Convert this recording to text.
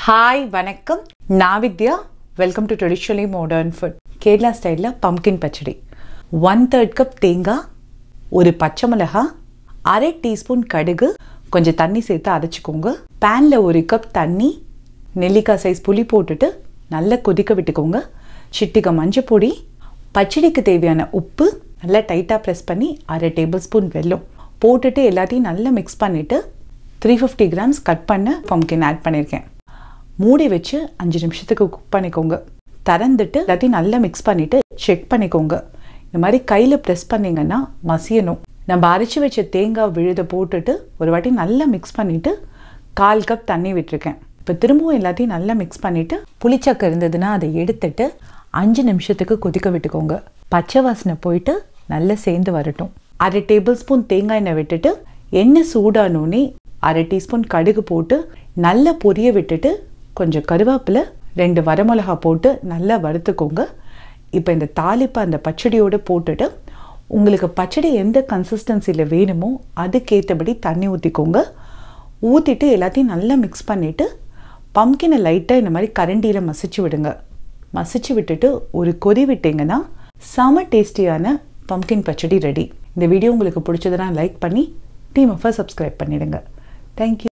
hi வணக்கம் நான் Vidya welcome to traditionally modern food Kerala ஸ்டைலில் pumpkin pachadi one third cup தேங்காய் ஒரு பச்சை மிளகா அரை டீஸ்பூன் கடுகு கொஞ்சம் தண்ணி சேர்த்து அரைச்சிக்கோங்க பேனில் ஒரு கப் தண்ணி நெல்லிக்காய் சைஸ் புளி போட்டுட்டு நல்லா கொதிக்க விட்டுக்கோங்க சிட்டிகை மஞ்சள் பொடி பச்சடிக்கு தேவையான உப்பு நல்லா டைட்டாக ப்ரெஸ் பண்ணி அரை டேபிள் ஸ்பூன் வெல்லம் போட்டுட்டு எல்லாத்தையும் நல்லா மிக்ஸ் பண்ணிவிட்டு த்ரீ ஃபிஃப்டி கிராம்ஸ் கட் பண்ண பம்கின் ஆட் பண்ணியிருக்கேன் மூடி வச்சு அஞ்சு நிமிஷத்துக்கு குக் பண்ணிக்கோங்க திறந்துட்டு எல்லாத்தையும் நல்லா மிக்ஸ் பண்ணிவிட்டு செக் பண்ணிக்கோங்க இந்த மாதிரி கையில் ப்ரெஸ் பண்ணிங்கன்னா மசியணும் நம்ம அரைச்சி வச்ச தேங்காய் விழுத போட்டுட்டு ஒரு வாட்டி நல்லா மிக்ஸ் பண்ணிவிட்டு கால் கப் தண்ணி விட்டுருக்கேன் இப்போ திரும்பவும் எல்லாத்தையும் நல்லா மிக்ஸ் பண்ணிவிட்டு புளிச்சக்கை இருந்ததுன்னா அதை எடுத்துட்டு அஞ்சு நிமிஷத்துக்கு கொதிக்க விட்டுக்கோங்க பச்சை வாசனை போயிட்டு நல்லா சேர்ந்து வரட்டும் அரை டேபிள் ஸ்பூன் தேங்காய் எண்ணெய் விட்டுட்டு எண்ணெய் சூடானோடனே அரை டீஸ்பூன் கடுகு போட்டு நல்லா பொரிய விட்டுட்டு கொஞ்சம் கருவேப்பிலை ரெண்டு வரமிளகா போட்டு நல்லா வறுத்துக்கோங்க இப்போ இந்த தாளிப்பை அந்த பச்சடியோடு போட்டுட்டு உங்களுக்கு பச்சடி எந்த கன்சிஸ்டன்சியில் வேணுமோ அதுக்கேற்றபடி தண்ணி ஊற்றிக்கோங்க ஊற்றிட்டு எல்லாத்தையும் நல்லா மிக்ஸ் பண்ணிவிட்டு பம்கினை லைட்டாக இந்த மாதிரி கரண்டியில் மசிச்சு விடுங்க மசிச்சு விட்டுட்டு ஒரு கொதி விட்டிங்கன்னா செம டேஸ்டியான பம்கின் பச்சடி ரெடி இந்த வீடியோ உங்களுக்கு பிடிச்சதுன்னா லைக் பண்ணி டீம் எஃபை சப்ஸ்கிரைப் பண்ணிடுங்க தேங்க்யூ